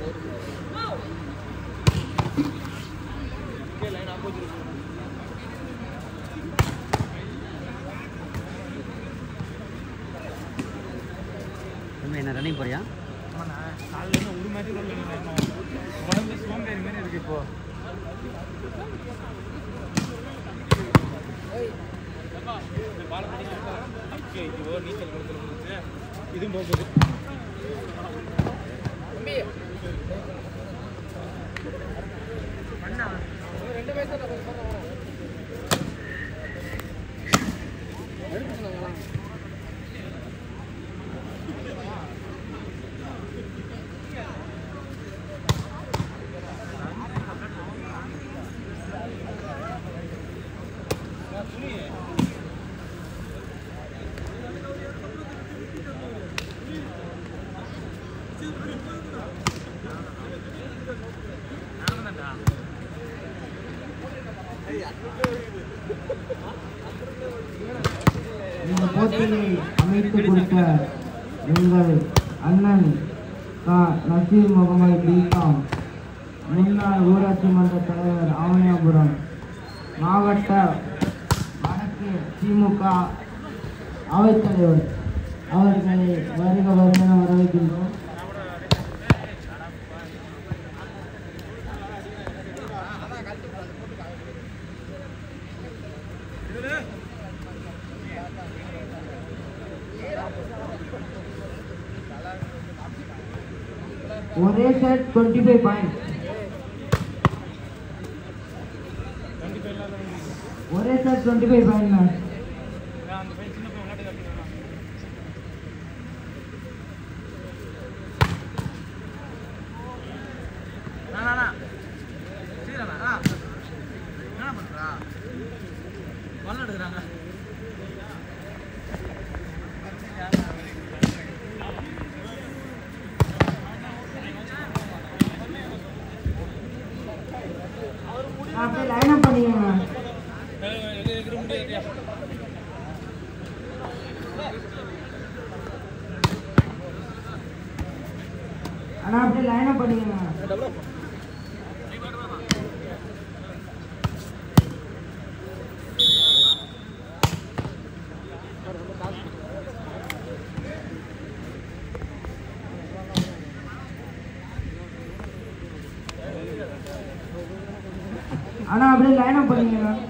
தம்பி என்ன ரன்னிங் போறியா ஆமாண்ணா காலையில் இருந்து ஒரு மேட்ச் கூட இல்லைண்ணா இன்னும் உடம்பு சோம்பேறி மாதிரி இருக்கு இப்போ நீச்சல் கொடுத்துருந்துச்சு இதுவும் போகுது இந்த போட்டியை அமைத்து கொடுத்த எங்கள் அண்ணன் கா நசீர் முகமது பிகாம் முன்னாள் ஊராட்சி மன்ற தலைவர் ஆவணியாபுரம் மாவட்ட வடக்கு திமுக அவைத்தலைவர் அவர்களை வருக வருகிற வரவேற்கின்றோம் ஒரே செட் டுவெண்ட்டி ஃபைவ் பாயிண்ட் ஒரே set twenty five point ma'am அந்த பையன் சின்ன பையன் விளையாட்டு காட்டுறான் அண்ணா சீரண்ணா ஆ என்ன பண்ணுறா வல்ல எடுக்கிறாங்க அப்படியே லைன் அப் பண்ணிக்கோங்க எது எதிர முடியாது அண்ணா அப்படியே லைன் அப் பண்ணிக்கோங்க அண்ணா அப்படியே லைன் அப் பண்ணிக்கோங்க